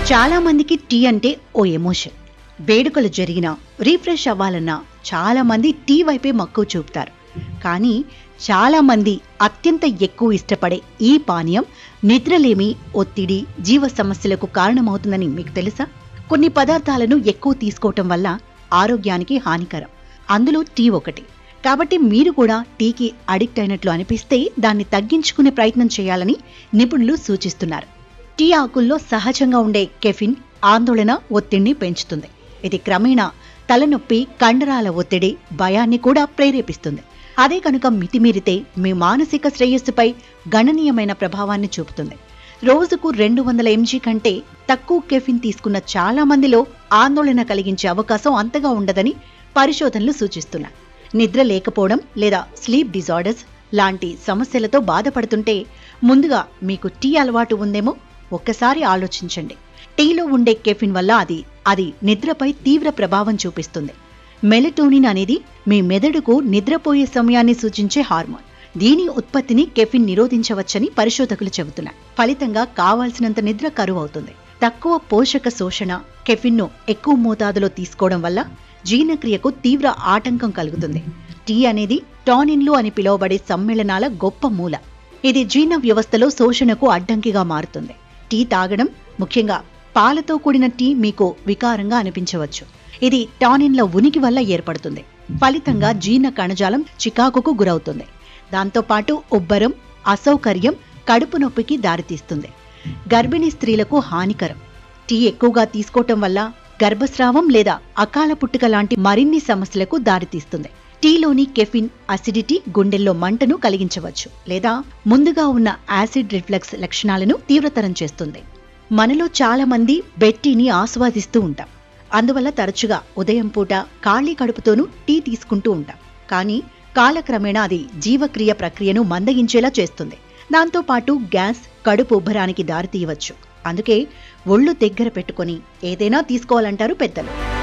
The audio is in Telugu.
చాలా మందికి టీ అంటే ఓ ఎమోషన్ వేడుకలు జరిగినా రీఫ్రెష్ అవ్వాలన్నా చాలా మంది టీ వైపే మక్కువ చూపుతారు కానీ చాలా మంది అత్యంత ఎక్కువ ఇష్టపడే ఈ పానీయం నిద్రలేమి ఒత్తిడి జీవ సమస్యలకు కారణమవుతుందని మీకు తెలుసా కొన్ని పదార్థాలను ఎక్కువ తీసుకోవటం వల్ల ఆరోగ్యానికి హానికరం అందులో టీ ఒకటి కాబట్టి మీరు కూడా టీకి అడిక్ట్ అయినట్లు అనిపిస్తే దాన్ని తగ్గించుకునే ప్రయత్నం చేయాలని నిపుణులు సూచిస్తున్నారు టీ ఆకుల్లో సహజంగా ఉండే కెఫిన్ ఆందోళన ఒత్తిడిని పెంచుతుంది ఇది క్రమేణా తలనొప్పి కండరాల ఒత్తిడి భయాన్ని కూడా ప్రేరేపిస్తుంది అదే కనుక మితిమీరితే మీ మానసిక శ్రేయస్సుపై గణనీయమైన ప్రభావాన్ని చూపుతుంది రోజుకు రెండు వందల ఎంజీ కంటే తక్కువ కెఫిన్ తీసుకున్న చాలా మందిలో ఆందోళన కలిగించే అవకాశం అంతగా ఉండదని పరిశోధనలు సూచిస్తున్నాయి నిద్ర లేకపోవడం లేదా స్లీప్ డిజార్డర్స్ లాంటి సమస్యలతో బాధపడుతుంటే ముందుగా మీకు టీ అలవాటు ఉందేమో ఒక్కసారి ఆలోచించండి టీలో ఉండే కెఫిన్ వల్ల అది అది నిద్రపై తీవ్ర ప్రభావం చూపిస్తుంది మెలటోనిన్ అనేది మీ మెదడుకు నిద్రపోయే సమయాన్ని సూచించే హార్మోన్ దీని ఉత్పత్తిని కెఫిన్ నిరోధించవచ్చని పరిశోధకులు చెబుతున్నారు ఫలితంగా కావాల్సినంత నిద్ర కరువు అవుతుంది తక్కువ పోషక శోషణ కెఫిన్ను ఎక్కువ మోతాదులో తీసుకోవడం వల్ల జీర్ణక్రియకు తీవ్ర ఆటంకం కలుగుతుంది టీ అనేది టానిన్లు అని పిలువబడే సమ్మేళనాల గొప్ప మూల ఇది జీర్ణ వ్యవస్థలో శోషణకు అడ్డంకిగా మారుతుంది టీ తాగడం ముఖ్యంగా పాలతో కూడిన టీ మీకు వికారంగా అనిపించవచ్చు ఇది టానిన్ల ఉనికి వల్ల ఏర్పడుతుంది ఫలితంగా జీర్ణ కణజాలం చికాకుకు గురవుతుంది దాంతోపాటు ఉబ్బరం అసౌకర్యం కడుపు నొప్పికి దారితీస్తుంది గర్భిణీ స్త్రీలకు హానికరం టీ ఎక్కువగా తీసుకోవటం వల్ల గర్భస్రావం లేదా అకాల పుట్టుక లాంటి మరిన్ని సమస్యలకు దారితీస్తుంది టీలోని కెఫిన్ అసిడిటీ గుండెల్లో మంటను కలిగించవచ్చు లేదా ముందుగా ఉన్న యాసిడ్ రిఫ్లక్స్ లక్షణాలను తీవ్రతరం చేస్తుంది మనలో చాలా మంది బెడ్ టీని ఆస్వాదిస్తూ ఉంటాం అందువల్ల తరచుగా ఉదయం పూట ఖాళీ కడుపుతోనూ టీ తీసుకుంటూ ఉంటాం కానీ కాలక్రమేణా అది జీవక్రియ ప్రక్రియను మందగించేలా చేస్తుంది దాంతోపాటు గ్యాస్ కడుపు ఉబ్బరానికి దారితీయవచ్చు అందుకే ఒళ్ళు దగ్గర పెట్టుకొని ఏదైనా తీసుకోవాలంటారు పెద్దలు